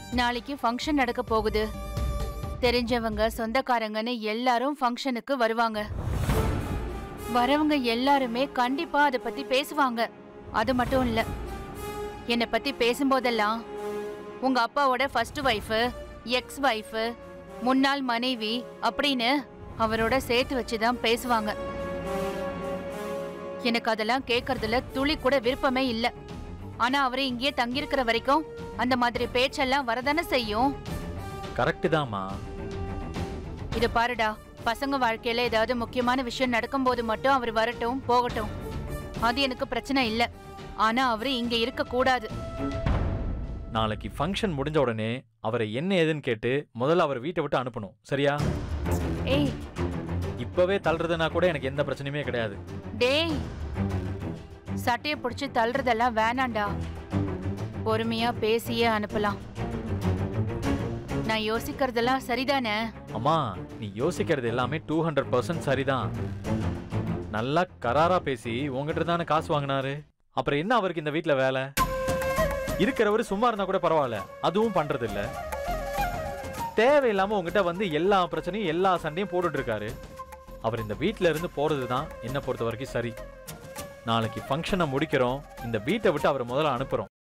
நாளைக்கு ஃபங்க்ஷன் நடக்க போகுது தெரிஞ்சவங்க சொந்தக்காரங்கன்னு எல்லாரும் ஃபங்க்ஷனுக்கு வருவாங்க வரவங்க எல்லாருமே கண்டிப்பா அதை பத்தி பேசுவாங்க அது மட்டும் இல்ல என்னை பத்தி பேசும்போதெல்லாம் உங்க அப்பாவோட ஃபர்ஸ்ட் ஒய்ஃபு எக்ஸ் ஒய்ஃபு முன்னாள் மனைவி அப்படின்னு அவரோட சேர்த்து வச்சு தான் பேசுவாங்க எனக்கு அதெல்லாம் கேட்கறதுல துளி கூட விருப்பமே இல்ல ஆனா அவரு இங்கேயே தங்கியிருக்கிற வரைக்கும் அந்த மாதிரி பேச்செல்லாம் வரதானே செய்யும் கரெக்டு தாம்மா இது பாருடா பசங்க வாழ்க்கையில ஏதாவது முக்கியமான விஷயம் நடக்கும்போது மட்டும் அவர் வரட்டும் போகட்டும் அது எனக்கு பிரச்சனை இல்ல ஆனா அவரு இங்க இருக்க கூடாது நாளைக்கு ஃபங்க்ஷன் முடிஞ்ச உடனே அவரை என்ன ஏதுன்னு கேட்டு முதல்ல அவர் வீட்டை விட்டு அனுப்பணும் சரியா ஏய் இப்பவே தள்ளுறதுனா கூட எனக்கு எந்த பிரச்சனையுமே கிடையாது டேய் சட்டைய பிடிச்சு தள்ளுறதெல்லாம் வேணாண்டா பொறுமையா பேசியே அனுப்பலாம் நான் யோசிக்கிறதெல்லாம் சரிதானே அம்மா நீ யோசிக்கிறது எல்லாமே டூ ஹண்ட்ரட் பர்சன்ட் சரிதான் நல்லா கராரா பேசி உங்ககிட்ட தானே காசு வாங்கினாரு அப்புறம் என்ன அவருக்கு இந்த வீட்ல வேலை இருக்கிறவர் சும்மா இருந்தா கூட பரவாயில்ல அதுவும் பண்றது இல்ல தேவையில்லாம உங்ககிட்ட வந்து எல்லா பிரச்சனையும் எல்லா சண்டையும் போட்டுட்டு இருக்காரு அவர் இந்த வீட்ல இருந்து போறது தான் என்ன பொறுத்த வரைக்கும் சரி நாளைக்கு ஃபங்க்ஷனை முடிக்கிறோம் இந்த வீட்டை விட்டு அவரை முதல்ல அனுப்புறோம்